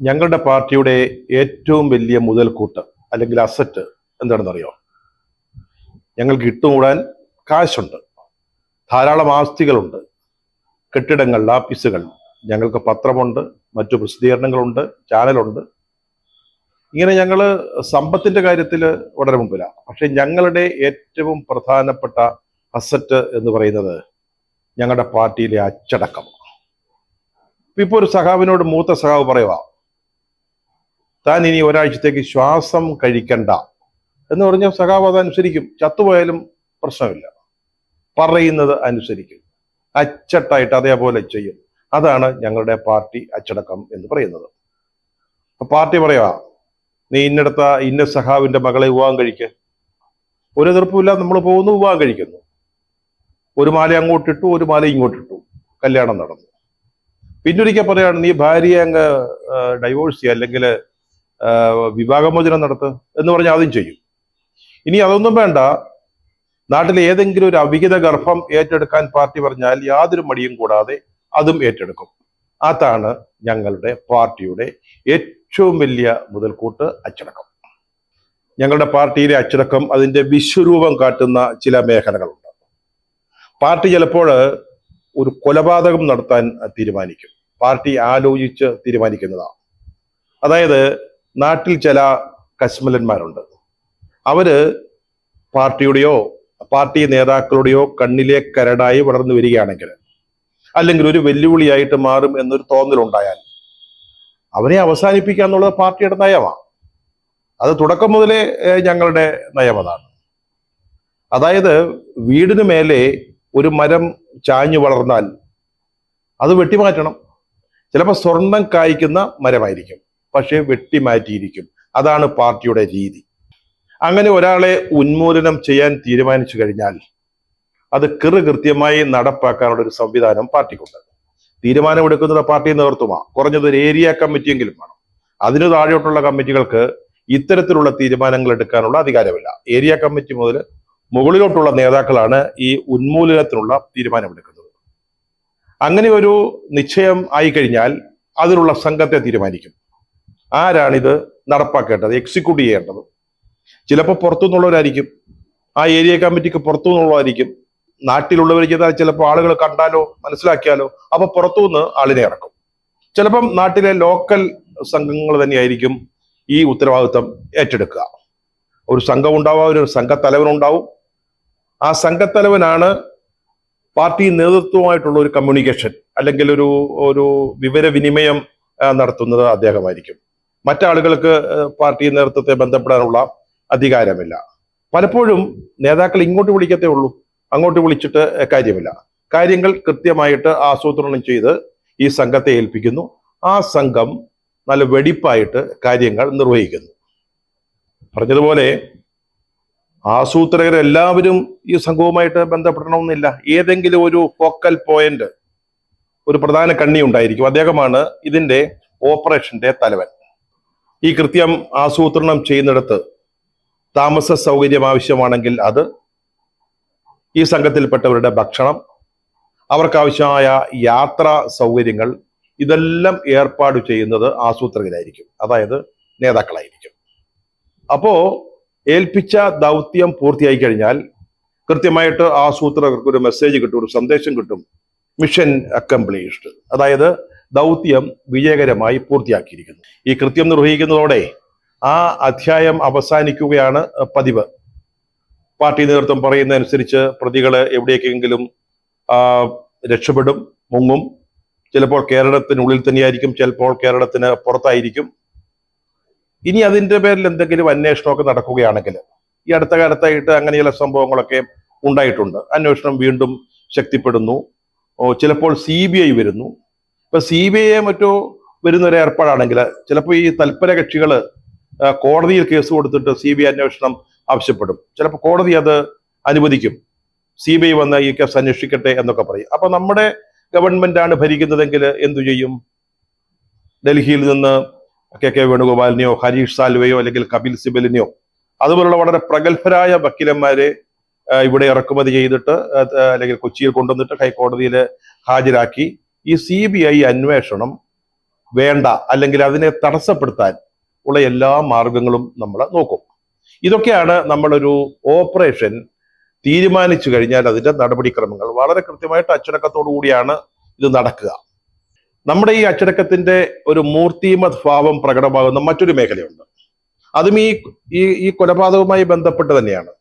ഞങ്ങളുടെ പാർട്ടിയുടെ ഏറ്റവും വലിയ മുതൽക്കൂട്ട് അല്ലെങ്കിൽ അസറ്റ് എന്താണെന്നറിയോ ഞങ്ങൾക്ക് ഇട്ടുകൂടാൻ കാശുണ്ട് ധാരാളം ആസ്തികളുണ്ട് കെട്ടിടങ്ങൾ ആഫീസുകൾ ഞങ്ങൾക്ക് പത്രമുണ്ട് മറ്റു പ്രസിദ്ധീകരണങ്ങളുണ്ട് ചാനലുണ്ട് ഇങ്ങനെ ഞങ്ങൾ സമ്പത്തിന്റെ കാര്യത്തിൽ വളരെ മുമ്പിലാണ് പക്ഷെ ഞങ്ങളുടെ ഏറ്റവും പ്രധാനപ്പെട്ട അസറ്റ് എന്ന് പറയുന്നത് ഞങ്ങളുടെ പാർട്ടിയിലെ അച്ചടക്കം ഇപ്പൊ ഒരു സഖാവിനോട് മൂത്ത സഖാവ് പറയുക താൻ ഇനി ഒരാഴ്ചത്തേക്ക് ശ്വാസം കഴിക്കണ്ട എന്ന് പറഞ്ഞാൽ സഖാവ് അത് അനുസരിക്കും ചത്തുപോയാലും പ്രശ്നമില്ല പറയുന്നത് അനുസരിക്കും അച്ചട്ടായിട്ട് അതേപോലെ ചെയ്യും അതാണ് ഞങ്ങളുടെ പാർട്ടി അച്ചടക്കം എന്ന് പറയുന്നത് അപ്പൊ പാർട്ടി പറയാ നീ ഇന്നടത്ത ഇന്ന സഖാവിന്റെ മകളെ വിവാഹം കഴിക്ക് ഒരു എതിർപ്പുമില്ല നമ്മൾ പോകുന്നു വിവാഹം കഴിക്കുന്നു ഒരു മാല അങ്ങോട്ടിട്ടു ഒരു മാല ഇങ്ങോട്ടിട്ടു കല്യാണം നടന്നു പിന്നൊരിക്കൽ പറയാണ് നീ ഭാര്യയെ അങ്ങ് ഡൈവോഴ്സ് ചെയ്യുക അല്ലെങ്കിൽ വിവാഹമോചനം നടത്ത് എന്ന് പറഞ്ഞാൽ അതും ചെയ്യും ഇനി അതൊന്നും വേണ്ട നാട്ടിൽ ഏതെങ്കിലും ഒരു അവിഹിത ഗർഭം ഏറ്റെടുക്കാൻ പാർട്ടി പറഞ്ഞാൽ യാതൊരു മടിയും കൂടാതെ അതും ഏറ്റെടുക്കും അതാണ് ഞങ്ങളുടെ പാർട്ടിയുടെ ഏറ്റവും വലിയ മുതൽക്കൂട്ട് അച്ചടക്കം ഞങ്ങളുടെ പാർട്ടിയിലെ അച്ചടക്കം അതിന്റെ വിശ്വരൂപം കാട്ടുന്ന ചില മേഖലകളുണ്ട് പാർട്ടി ചിലപ്പോൾ ഒരു കൊലപാതകം നടത്താൻ തീരുമാനിക്കും പാർട്ടി ആലോചിച്ച് തീരുമാനിക്കുന്നതാണ് അതായത് നാട്ടിൽ ചില കശ്മലന്മാരുണ്ട് അവര് പാർട്ടിയുടെയോ പാർട്ടി നേതാക്കളുടെയോ കണ്ണിലെ കരടായി വളർന്നു വരികയാണെങ്കിൽ അല്ലെങ്കിൽ ഒരു വെല്ലുവിളിയായിട്ട് മാറും എന്നൊരു തോന്നലുണ്ടായാൽ അവരെ അവസാനിപ്പിക്കുക എന്നുള്ളത് പാർട്ടിയുടെ നയമാണ് അത് തുടക്കം മുതലേ ഏഹ്, ഞങ്ങളുടെ നയം അതാണ് അതായത് വീടിന് മേലെ ഒരു മരം ചാഞ്ഞു വളർന്നാൽ അത് വെട്ടിമാറ്റണം ചിലപ്പോൾ സ്വർണം കായ്ക്കുന്ന മരമായിരിക്കും പക്ഷേ വെട്ടിമാറ്റിയിരിക്കും അതാണ് പാർട്ടിയുടെ രീതി അങ്ങനെ ഒരാളെ ഉന്മൂലനം ചെയ്യാൻ തീരുമാനിച്ചു കഴിഞ്ഞാൽ അത് കൃ കൃത്യമായി നടപ്പാക്കാനുള്ള ഒരു സംവിധാനം പാർട്ടിക്കുണ്ട് തീരുമാനമെടുക്കുന്നത് പാർട്ടി നേതൃത്വമാണ് കുറഞ്ഞത് ഒരു ഏരിയ കമ്മിറ്റിയെങ്കിലും വേണം അതിനു താഴെയോട്ടുള്ള കമ്മിറ്റികൾക്ക് ഇത്തരത്തിലുള്ള തീരുമാനങ്ങൾ എടുക്കാനുള്ള അധികാരമില്ല ഏരിയ കമ്മിറ്റി മുതൽ മുകളിലോട്ടുള്ള നേതാക്കളാണ് ഈ ഉന്മൂലനത്തിനുള്ള തീരുമാനമെടുക്കുന്നത് അങ്ങനെ ഒരു നിശ്ചയം ആയിക്കഴിഞ്ഞാൽ അതിനുള്ള സംഘത്തെ തീരുമാനിക്കും ആരാണിത് നടപ്പാക്കേണ്ടത് എക്സിക്യൂട്ട് ചെയ്യേണ്ടത് ചിലപ്പോൾ പുറത്തുനിന്നുള്ളവരായിരിക്കും ആ ഏരിയ കമ്മിറ്റിക്ക് പുറത്തുനിന്നുള്ളതായിരിക്കും നാട്ടിലുള്ളവർ ചെയ്താൽ ചിലപ്പോൾ ആളുകൾ കണ്ടാലോ മനസ്സിലാക്കിയാലോ അപ്പൊ പുറത്തുനിന്ന് ആളിനെ ഇറക്കും ചിലപ്പം നാട്ടിലെ ലോക്കൽ സംഘങ്ങൾ തന്നെയായിരിക്കും ഈ ഉത്തരവാദിത്വം ഏറ്റെടുക്കുക ഒരു സംഘം ഉണ്ടാവാം ഒരു സംഘത്തലവൻ ഉണ്ടാവും ആ സംഘത്തലവനാണ് പാർട്ടി നേതൃത്വമായിട്ടുള്ള ഒരു കമ്മ്യൂണിക്കേഷൻ അല്ലെങ്കിൽ ഒരു ഒരു വിവരവിനിമയം ആ, നടത്തുന്നത് അദ്ദേഹമായിരിക്കും മറ്റാളുകൾക്ക് ആ, പാർട്ടി നേതൃത്വത്തെ ബന്ധപ്പെടാനുള്ള അധികാരമില്ല പലപ്പോഴും നേതാക്കൾ ഇങ്ങോട്ട് വിളിക്കത്തേ ഉള്ളൂ അങ്ങോട്ട് വിളിച്ചിട്ട് കാര്യമില്ല കാര്യങ്ങൾ കൃത്യമായിട്ട് ആസൂത്രണം ചെയ്ത് ഈ സംഘത്തെ ഏൽപ്പിക്കുന്നു ആ സംഘം നല്ല വെടിപ്പായിട്ട് കാര്യങ്ങൾ നിർവഹിക്കുന്നു പറഞ്ഞതുപോലെ ആസൂത്രകരെല്ലാവരും ഈ സംഘവുമായിട്ട് ബന്ധപ്പെടണമെന്നില്ല ഏതെങ്കിലും ഒരു ഫോക്കൽ പോയിന്റ് ഒരു പ്രധാന കണ്ണി ഉണ്ടായിരിക്കും അദ്ദേഹമാണ് ഇതിന്റെ ഓപ്പറേഷന്റെ തലവൻ ഈ കൃത്യം ആസൂത്രണം ചെയ്യുന്നിടത്ത് താമസ സൗകര്യം ആവശ്യമാണെങ്കിൽ അത് ഈ സംഘത്തിൽപ്പെട്ടവരുടെ ഭക്ഷണം അവർക്കാവശ്യമായ യാത്രാ സൗകര്യങ്ങൾ ഇതെല്ലാം ഏർപ്പാട് ചെയ്യുന്നത് ആസൂത്രകരായിരിക്കും അതായത് നേതാക്കളായിരിക്കും അപ്പോ ഏൽപ്പിച്ച ദൗത്യം പൂർത്തിയായി കഴിഞ്ഞാൽ കൃത്യമായിട്ട് ആസൂത്രകർക്ക് ഒരു മെസ്സേജ് കിട്ടും ഒരു സന്ദേശം കിട്ടും മിഷൻ അക്കംപ്ലീഷ്ഡ് അതായത് ദൗത്യം വിജയകരമായി പൂർത്തിയാക്കിയിരിക്കുന്നു ഈ കൃത്യം നിർവഹിക്കുന്നതോടെ ആ അധ്യായം അവസാനിക്കുകയാണ് പതിവ് പാർട്ടി നേതൃത്വം പറയുന്നതനുസരിച്ച് പ്രതികൾ എവിടേക്കെങ്കിലും ആ, രക്ഷപ്പെടും മുങ്ങും ചിലപ്പോൾ കേരളത്തിനുള്ളിൽ തന്നെയായിരിക്കും ചിലപ്പോൾ കേരളത്തിന് പുറത്തായിരിക്കും ഇനി അതിന്റെ പേരിൽ എന്തെങ്കിലും അന്വേഷണമൊക്കെ നടക്കുകയാണെങ്കിൽ ഈ അടുത്ത കാലത്തായിട്ട് അങ്ങനെയുള്ള സംഭവങ്ങളൊക്കെ ഉണ്ടായിട്ടുണ്ട് അന്വേഷണം വീണ്ടും ശക്തിപ്പെടുന്നു ഓ, ചിലപ്പോൾ സി ബി ഐ വരുന്നു ഇപ്പൊ സി ബി ഐ മറ്റോ വരുന്ന ഒരു ഏർപ്പാടാണെങ്കിൽ ചിലപ്പോൾ ഈ തൽപര കക്ഷികൾ കോടതിയിൽ കേസ് കൊടുത്തിട്ട് സി ബി ഐ അന്വേഷണം ആവശ്യപ്പെടും ചിലപ്പോൾ കോടതി അത് അനുവദിക്കും സി ബി ഐ വന്ന് ഈ കേസ് അന്വേഷിക്കട്ടെ എന്നൊക്കെ പറയും അപ്പൊ നമ്മുടെ ഗവൺമെന്റ് ആണ് ഭരിക്കുന്നതെങ്കിൽ എന്തു ചെയ്യും ഡൽഹിയിൽ നിന്ന് കെ കെ വേണുഗോപാലിനെയോ ഹരീഷ് സാൽവെയോ അല്ലെങ്കിൽ കപിൽ സിബലിനെയോ അതുപോലുള്ള വളരെ പ്രഗത്ഭരായ വക്കീലന്മാരെ ആ, ഇവിടെ ഇറക്കുമതി ചെയ്തിട്ട് ആ, അല്ലെങ്കിൽ കൊച്ചിയിൽ കൊണ്ടുവന്നിട്ട് ഹൈക്കോടതിയിൽ ഹാജരാക്കി ഈ സി ബി ഐ അന്വേഷണം വേണ്ട അല്ലെങ്കിൽ അതിനെ തടസ്സപ്പെടുത്താൻ ഉള്ള എല്ലാ മാർഗങ്ങളും നമ്മൾ നോക്കും ഇതൊക്കെയാണ് നമ്മളൊരു ഓപ്പറേഷൻ തീരുമാനിച്ചു കഴിഞ്ഞാൽ അതിന്റെ നടപടിക്രമങ്ങൾ വളരെ കൃത്യമായിട്ട് അച്ചടക്കത്തോടു കൂടിയാണ് ഇത് നടക്കുക നമ്മുടെ ഈ അച്ചടക്കത്തിന്റെ ഒരു മൂർത്തിമത് ഭാവം പ്രകടമാകുന്ന മറ്റൊരു മേഖലയുണ്ട് അതും ഈ ഈ ഈ കൊലപാതകവുമായി ബന്ധപ്പെട്ട് തന്നെയാണ്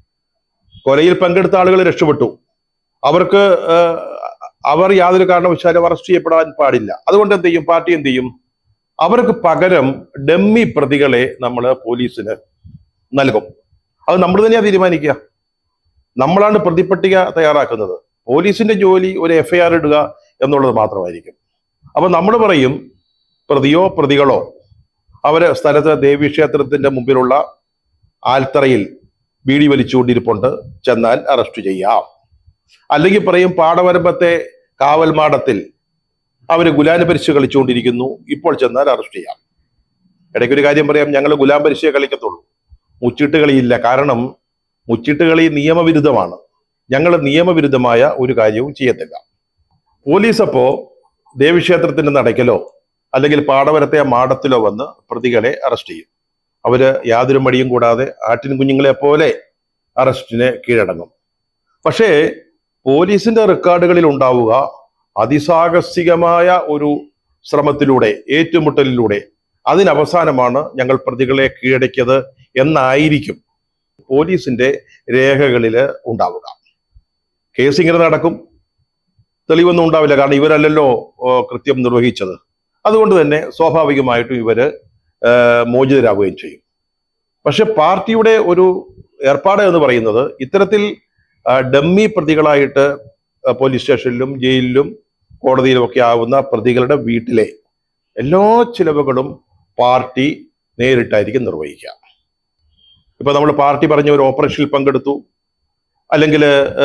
കൊലയിൽ പങ്കെടുത്ത ആളുകൾ രക്ഷപ്പെട്ടു അവർക്ക് ഏഹ്, അവർ യാതൊരു കാരണവശാലും അറസ്റ്റ് ചെയ്യപ്പെടാൻ പാടില്ല അതുകൊണ്ട് എന്ത് ചെയ്യും പാർട്ടി എന്ത് ചെയ്യും അവർക്ക് പകരം ഡമ്മി പ്രതികളെ നമ്മൾ പോലീസിന് നൽകും അത് നമ്മൾ തന്നെയാ തീരുമാനിക്കുക നമ്മളാണ് പ്രതിപട്ടിക തയ്യാറാക്കുന്നത് പോലീസിന്റെ ജോലി ഒരു എഫ്ഐആർ ഇടുക എന്നുള്ളത് മാത്രമായിരിക്കും അപ്പൊ നമ്മൾ പറയും പ്രതിയോ പ്രതികളോ അവര് സ്ഥലത്ത് ദേവീക്ഷേത്രത്തിന്റെ മുമ്പിലുള്ള ആൽത്തറയിൽ ബീഡി വലിച്ചുകൊണ്ടിരിപ്പുണ്ട് ചെന്നാൽ അറസ്റ്റ് ചെയ്യാം അല്ലെങ്കിൽ പറയും പാടവരമ്പത്തെ കാവൽമാടത്തിൽ അവര് ഗുലാൻ പരിശ കളിച്ചുകൊണ്ടിരിക്കുന്നു ഇപ്പോൾ ചെന്നാൽ അറസ്റ്റ് ചെയ്യാം ഇടയ്ക്കൊരു കാര്യം പറയാം ഞങ്ങൾ ഗുലാം പരിശയെ കളിക്കത്തുള്ളൂ മുച്ചിട്ട് കളിയില്ല കാരണം മുച്ചിട്ട് കളി നിയമവിരുദ്ധമാണ് ഞങ്ങൾ നിയമവിരുദ്ധമായ ഒരു കാര്യവും ചെയ്യത്തില്ല പോലീസ് അപ്പോ ദേവീക്ഷേത്രത്തിന്റെ നടയ്ക്കലോ അല്ലെങ്കിൽ പാടവരത്തെ ആ മാടത്തിലോ വന്ന് പ്രതികളെ അറസ്റ്റ് ചെയ്യും അവര് യാതൊരു മടിയും കൂടാതെ ആട്ടിൻ കുഞ്ഞുങ്ങളെ പോലെ അറസ്റ്റിന് കീഴടങ്ങും പക്ഷേ പോലീസിന്റെ റെക്കോർഡുകളിൽ ഉണ്ടാവുക അതിസാഹസികമായ ഒരു ശ്രമത്തിലൂടെ ഏറ്റുമുട്ടലിലൂടെ അതിനവസാനമാണ് ഞങ്ങൾ പ്രതികളെ കീഴടക്കിയത് എന്നായിരിക്കും പോലീസിന്റെ രേഖകളിൽ ഉണ്ടാവുക കേസ് ഇങ്ങനെ നടക്കും തെളിവൊന്നും ഉണ്ടാവില്ല കാരണം ഇവരല്ലല്ലോ ഓ, കൃത്യം നിർവഹിച്ചത് അതുകൊണ്ട് തന്നെ സ്വാഭാവികമായിട്ടും ഇവര് ആ, മോചിതരാകുകയും ചെയ്യും പക്ഷെ പാർട്ടിയുടെ ഒരു ഏർപ്പാട് എന്ന് പറയുന്നത് ഇത്തരത്തിൽ ആ, ഡമ്മി പ്രതികളായിട്ട് ആ, പോലീസ് സ്റ്റേഷനിലും ജയിലിലും കോടതിയിലും ഒക്കെ ആവുന്ന പ്രതികളുടെ വീട്ടിലെ എല്ലാ ചിലവുകളും പാർട്ടി നേരിട്ടായിരിക്കും നിർവഹിക്കുക ഇപ്പൊ നമ്മൾ പാർട്ടി പറഞ്ഞ ഒരു ഓപ്പറേഷനിൽ പങ്കെടുത്തു അല്ലെങ്കിൽ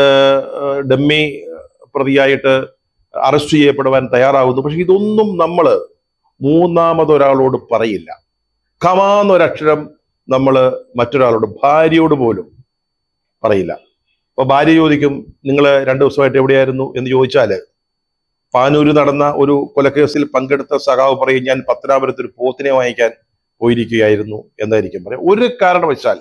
ഡമ്മി പ്രതിയായിട്ട് അറസ്റ്റ് ചെയ്യപ്പെടുവാൻ തയ്യാറാവുന്നു പക്ഷെ ഇതൊന്നും നമ്മൾ മൂന്നാമതൊരാളോട് പറയില്ല കമാന്നൊരക്ഷരം നമ്മൾ മറ്റൊരാളോട് ഭാര്യയോട് പോലും പറയില്ല അപ്പൊ ഭാര്യ ചോദിക്കും നിങ്ങൾ രണ്ടു ദിവസമായിട്ട് എവിടെയായിരുന്നു എന്ന് ചോദിച്ചാല് പാനൂര് നടന്ന ഒരു കൊലക്കേസിൽ പങ്കെടുത്ത സഖാവ് പറയും ഞാൻ പത്തനാപുരത്ത് ഒരു പോത്തിനെ വാങ്ങിക്കാൻ പോയിരിക്കുകയായിരുന്നു എന്നായിരിക്കും പറയാം ഒരു കാരണവശാൽ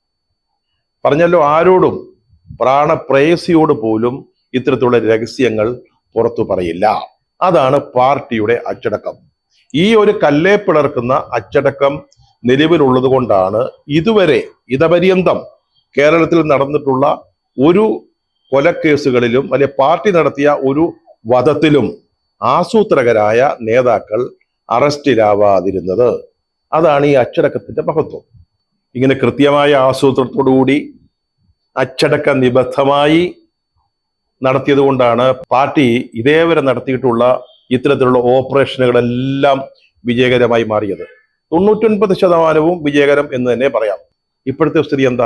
പറഞ്ഞല്ലോ ആരോടും പ്രാണപ്രേയസിയോട് പോലും ഇത്തരത്തിലുള്ള രഹസ്യങ്ങൾ പുറത്തു പറയില്ല അതാണ് പാർട്ടിയുടെ അച്ചടക്കം ഈ ഒരു കല്ലേ പിളർക്കുന്ന അച്ചടക്കം നിലവിലുള്ളത് കൊണ്ടാണ് ഇതുവരെ ഇതപര്യന്തം കേരളത്തിൽ നടന്നിട്ടുള്ള ഒരു കൊലക്കേസുകളിലും അല്ലെ പാർട്ടി നടത്തിയ ഒരു വധത്തിലും ആസൂത്രകരായ നേതാക്കൾ അറസ്റ്റിലാവാതിരുന്നത് അതാണ് ഈ അച്ചടക്കത്തിന്റെ മഹത്വം ഇങ്ങനെ കൃത്യമായ ആസൂത്രത്തോടുകൂടി അച്ചടക്ക നിബദ്ധമായി നടത്തിയത് കൊണ്ടാണ് പാർട്ടി ഇതേവരെ നടത്തിയിട്ടുള്ള ഇത്തരത്തിലുള്ള ഓപ്പറേഷനുകളെല്ലാം വിജയകരമായി മാറിയത് തൊണ്ണൂറ്റൊൻപത് ശതമാനവും വിജയകരം എന്ന് തന്നെ പറയാം ഇപ്പോഴത്തെ സ്ഥിതി എന്താ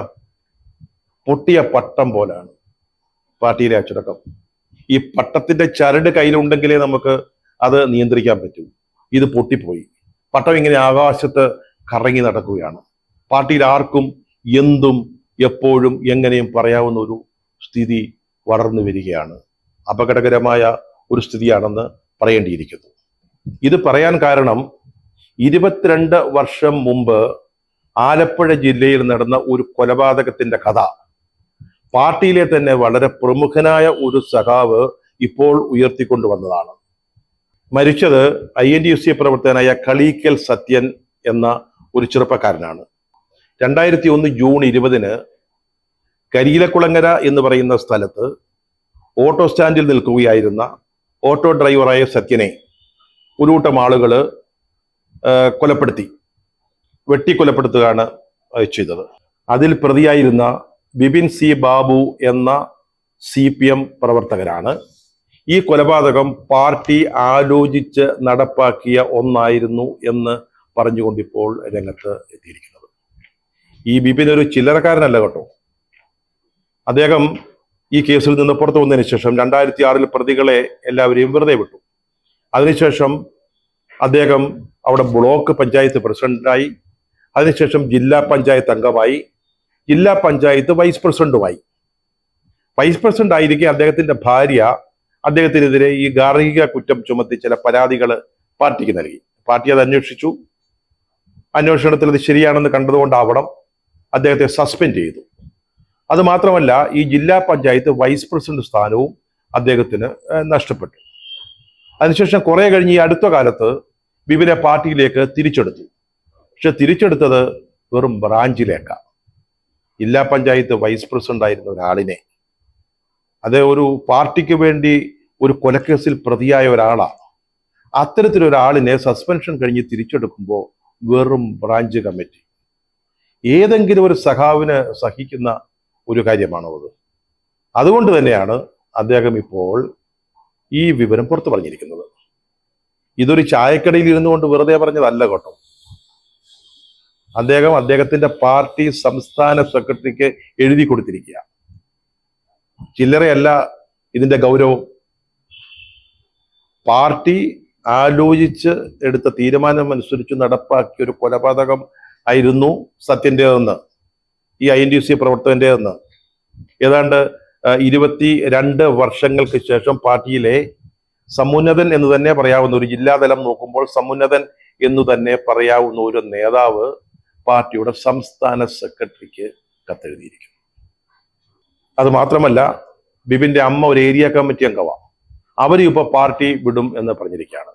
പൊട്ടിയ പട്ടം പോലാണ് പാർട്ടിയിലെ അച്ചടക്കം ഈ പട്ടത്തിന്റെ ചരട് കയ്യിലുണ്ടെങ്കിലേ നമുക്ക് അത് നിയന്ത്രിക്കാൻ പറ്റൂ ഇത് പൊട്ടിപ്പോയി പട്ടം ഇങ്ങനെ ആകാശത്ത് കറങ്ങി നടക്കുകയാണ് പാർട്ടിയിൽ ആർക്കും എന്തും എപ്പോഴും എങ്ങനെയും പറയാവുന്ന ഒരു സ്ഥിതി വളർന്നു വരികയാണ് അപകടകരമായ ഒരു സ്ഥിതിയാണെന്ന് പറയേണ്ടിയിരിക്കുന്നു ഇത് പറയാൻ കാരണം ഇരുപത്തിരണ്ട് വർഷം മുമ്പ് ആലപ്പുഴ ജില്ലയിൽ നടന്ന ഒരു കൊലപാതകത്തിന്റെ കഥ പാർട്ടിയിലെ തന്നെ വളരെ പ്രമുഖനായ ഒരു സഖാവ് ഇപ്പോൾ ഉയർത്തിക്കൊണ്ടുവന്നതാണ് മരിച്ചത് I N D S C പ്രവർത്തകനായ കളീക്കൽ സത്യൻ എന്ന ഒരു ചെറുപ്പക്കാരനാണ് രണ്ടായിരത്തി ഒന്ന് ജൂൺ ഇരുപതിന് കരിയിലക്കുളങ്ങര എന്ന് പറയുന്ന സ്ഥലത്ത് ഓട്ടോ സ്റ്റാൻഡിൽ നിൽക്കുകയായിരുന്ന ഓട്ടോ ഡ്രൈവറായ സത്യനെ ഒരു കൂട്ടം ആളുകൾ കൊലപ്പെടുത്തി വെട്ടിക്കൊലപ്പെടുത്തുകയാണ് അഹ് ചെയ്തത് അതിൽ പ്രതിയായിരുന്ന ബിപിൻ സി ബാബു എന്ന സി പി എം പ്രവർത്തകരാണ് ഈ കൊലപാതകം പാർട്ടി ആലോചിച്ച് നടപ്പാക്കിയ ഒന്നായിരുന്നു എന്ന് പറഞ്ഞുകൊണ്ടിപ്പോൾ രംഗത്ത് എത്തിയിരിക്കുന്നത് ഈ ബിപിൻ ഒരു ചില്ലറക്കാരനല്ല കേട്ടോ അദ്ദേഹം ഈ കേസിൽ നിന്ന് പുറത്തു വന്നതിന് ശേഷം രണ്ടായിരത്തി ആറിൽ പ്രതികളെ എല്ലാവരെയും വെറുതെ വിട്ടു അതിനുശേഷം അദ്ദേഹം അവിടെ ബ്ലോക്ക് പഞ്ചായത്ത് പ്രസിഡന്റായി അതിനുശേഷം ജില്ലാ പഞ്ചായത്ത് അംഗമായി ജില്ലാ പഞ്ചായത്ത് വൈസ് പ്രസിഡന്റുമായി വൈസ് പ്രസിഡന്റ് ആയിരിക്കെ അദ്ദേഹത്തിന്റെ ഭാര്യ അദ്ദേഹത്തിനെതിരെ ഈ ഗാർഹിക കുറ്റം ചുമത്തി ചില പരാതികൾ പാർട്ടിക്ക് നൽകി പാർട്ടി അത് അന്വേഷിച്ചു അന്വേഷണത്തിൽ അത് ശരിയാണെന്ന് കണ്ടതുകൊണ്ടാവണം അദ്ദേഹത്തെ സസ്പെൻഡ് ചെയ്തു അത് മാത്രമല്ല ഈ ജില്ലാ പഞ്ചായത്ത് വൈസ് പ്രസിഡന്റ് സ്ഥാനവും അദ്ദേഹത്തിന് ഏഹ്, നഷ്ടപ്പെട്ടു അതിനുശേഷം കുറെ കഴിഞ്ഞ് ഈ അടുത്ത കാലത്ത് വിപിനെ പാർട്ടിയിലേക്ക് തിരിച്ചെടുത്തു പക്ഷെ തിരിച്ചെടുത്തത് വെറും ബ്രാഞ്ചിലേക്കാണ് ജില്ലാ പഞ്ചായത്ത് വൈസ് പ്രസിഡന്റ് ആയിരുന്ന ഒരാളിനെ അത് ഒരു പാർട്ടിക്ക് വേണ്ടി ഒരു കൊലക്കേസിൽ പ്രതിയായ ഒരാളാണ് അത്തരത്തിലൊരാളിനെ സസ്പെൻഷൻ കഴിഞ്ഞ് തിരിച്ചെടുക്കുമ്പോൾ വെറും ബ്രാഞ്ച് കമ്മിറ്റി ഏതെങ്കിലും ഒരു സഖാവിന് സഹിക്കുന്ന ഒരു കാര്യമാണോ അത് അതുകൊണ്ട് തന്നെയാണ് അദ്ദേഹം ഇപ്പോൾ ഈ വിവരം പുറത്തു പറഞ്ഞിരിക്കുന്നത് ഇതൊരു ചായക്കടയിൽ ഇരുന്നു കൊണ്ട് വെറുതെ പറഞ്ഞതല്ല കേട്ടോ അദ്ദേഹം അദ്ദേഹത്തിന്റെ പാർട്ടി സംസ്ഥാന സെക്രട്ടറിക്ക് എഴുതി കൊടുത്തിരിക്കുക ചില്ലറയല്ല ഇതിന്റെ ഗൗരവം പാർട്ടി ആലോചിച്ച് എടുത്ത തീരുമാനം അനുസരിച്ച് നടപ്പാക്കിയ ഒരു കൊലപാതകം ആയിരുന്നു സത്യന്റേതെന്ന് ഈ ഐ എൻ ഡി സി പ്രവർത്തകന്റേതെന്ന് ഏതാണ്ട് ആ, ഇരുപത്തി രണ്ട് വർഷങ്ങൾക്ക് ശേഷം പാർട്ടിയിലെ സമുന്നതൻ എന്ന് തന്നെ പറയാവുന്ന ഒരു ജില്ലാതലം നോക്കുമ്പോൾ സമുന്നതൻ എന്ന് തന്നെ പറയാവുന്ന ഒരു നേതാവ് പാർട്ടിയുടെ സംസ്ഥാന സെക്രട്ടറിക്ക് കത്തെഴുതിയിരിക്കുന്നു അത് മാത്രമല്ല ബിബിന്റെ അമ്മ ഒരു ഏരിയ കമ്മിറ്റി അംഗമാണ് അവരും ഇപ്പൊ പാർട്ടി വിടും എന്ന് പറഞ്ഞിരിക്കുകയാണ്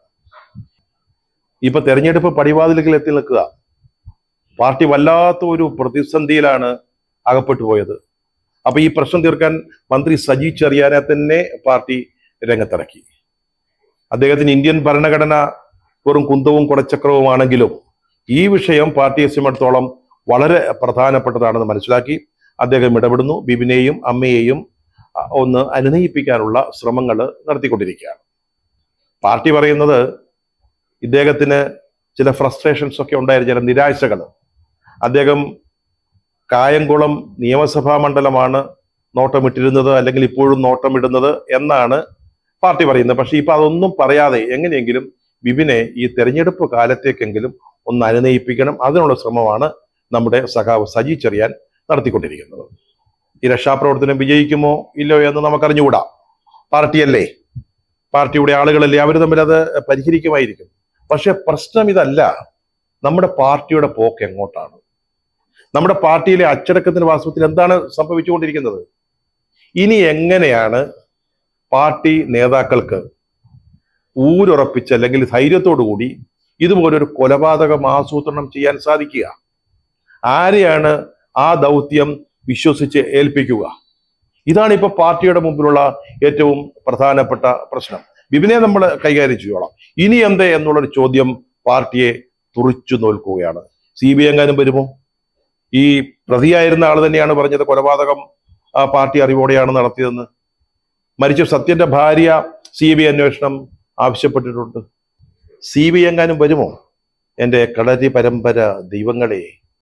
ഇപ്പൊ തെരഞ്ഞെടുപ്പ് പടിവാതിലുകൾ എത്തി നിൽക്കുക പാർട്ടി വല്ലാത്ത ഒരു പ്രതിസന്ധിയിലാണ് അകപ്പെട്ടു പോയത് അപ്പൊ ഈ പ്രശ്നം തീർക്കാൻ മന്ത്രി സജി ചെറിയാനെ തന്നെ പാർട്ടി രംഗത്തിറക്കി അദ്ദേഹത്തിന് ഇന്ത്യൻ ഭരണഘടന വെറും കുന്തവും കുടച്ചക്രവുമാണെങ്കിലും ഈ വിഷയം പാർട്ടിയെ സംബന്ധിച്ചിടത്തോളം വളരെ പ്രധാനപ്പെട്ടതാണെന്ന് മനസ്സിലാക്കി അദ്ദേഹം ഇടപെടുന്നു ബിബിനെയും അമ്മയെയും അ, ഒന്ന് അനുനയിപ്പിക്കാനുള്ള ശ്രമങ്ങൾ നടത്തിക്കൊണ്ടിരിക്കുകയാണ് പാർട്ടി പറയുന്നത് ഇദ്ദേഹത്തിന് ചില ഫ്രസ്ട്രേഷൻസ് ഒക്കെ ഉണ്ടായിരുന്നു ചില നിരാശകൾ അദ്ദേഹം കായംകുളം നിയമസഭാ മണ്ഡലമാണ് നോട്ടമിട്ടിരുന്നത് അല്ലെങ്കിൽ ഇപ്പോഴും നോട്ടമിടുന്നത് എന്നാണ് പാർട്ടി പറയുന്നത് പക്ഷെ ഇപ്പൊ അതൊന്നും പറയാതെ എങ്ങനെയെങ്കിലും വിപിനെ ഈ തെരഞ്ഞെടുപ്പ് കാലത്തേക്കെങ്കിലും ഒന്ന് അനുനയിപ്പിക്കണം അതിനുള്ള ശ്രമമാണ് നമ്മുടെ സഖാവ് സജി ചെറിയാൻ നടത്തിക്കൊണ്ടിരിക്കുന്നത് ഈ രക്ഷാപ്രവർത്തനം വിജയിക്കുമോ ഇല്ലയോ എന്ന് നമുക്കറിഞ്ഞുകൂടാ പാർട്ടിയല്ലേ പാർട്ടിയുടെ ആളുകളല്ലേ അവർ തമ്മിൽ അത് പരിഹരിക്കുമായിരിക്കും പക്ഷെ പ്രശ്നം ഇതല്ല നമ്മുടെ പാർട്ടിയുടെ പോക്ക് എങ്ങോട്ടാണ് നമ്മുടെ പാർട്ടിയിലെ അച്ചടക്കത്തിന് വാസ്തവത്തിൽ എന്താണ് സംഭവിച്ചുകൊണ്ടിരിക്കുന്നത് ഇനി എങ്ങനെയാണ് പാർട്ടി നേതാക്കൾക്ക് ഊരുറപ്പിച്ച് അല്ലെങ്കിൽ ധൈര്യത്തോടു കൂടി ഇതുപോലൊരു കൊലപാതകം ആസൂത്രണം ചെയ്യാൻ സാധിക്കുക ആരെയാണ് ആ ദൗത്യം വിശ്വസിച്ച് ഏൽപ്പിക്കുക ഇതാണ് ഇപ്പൊ പാർട്ടിയുടെ മുമ്പിലുള്ള ഏറ്റവും പ്രധാനപ്പെട്ട പ്രശ്നം വിപിനെ നമ്മൾ കൈകാര്യം ചെയ്യോളാം ഇനി എന്തേ എന്നുള്ളൊരു ചോദ്യം പാർട്ടിയെ തുറിച്ചു നോൽക്കുകയാണ് സി ബി എങ്ങാനും വരുമോ ഈ പ്രതിയായിരുന്ന ആൾ തന്നെയാണ് പറഞ്ഞത് കൊലപാതകം ആ പാർട്ടി അറിവോടെയാണ് നടത്തിയതെന്ന് മരിച്ച സത്യന്റെ ഭാര്യ സി ബി അന്വേഷണം ആവശ്യപ്പെട്ടിട്ടുണ്ട് സി ബി എങ്ങാനും വരുമോ എൻ്റെ കളരി പരമ്പര ദൈവങ്ങളെ